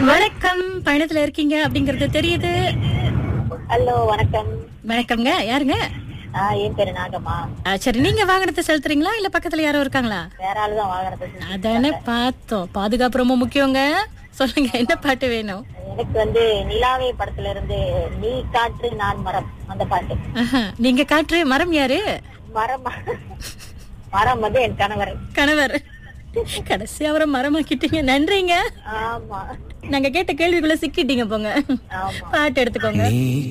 வணக்கம் பயணத்துல இருக்கீங்க அப்படிங்கறது தெரியுது ஹலோ வணக்கம் வணக்கம்ங்க யாருங்க ஆ, என் பேரு நாகம்மா ஆ, சரி நீங்க வாகனத்தை செலுத்துறீங்களா இல்ல பக்கத்துல யாரோ இருக்காங்களா வேற ஆளு தான் வாங்குறது அதானே பார்த்தோம் பாதுகாப்பு ரொம்ப முக்கியங்க சொல்லுங்க என்ன பாட்டு வேணும் எனக்கு வந்து நிலாவே படத்துல இருந்து நீ காற்று நான் மரம் அந்த பாட்டு ஆஹா, நீங்க காற்று மரம் யாரு மரம் மரம் வந்து என் கணவர் கணவர் கடைசி அவரை மரமாக்கிட்டீங்க நன்றிங்க ஆமா நாங்க கேட்ட கேள்விக்குள்ள சிக்கிட்டீங்க போங்க ஆமா பாட்டு எடுத்துக்கோங்க நீ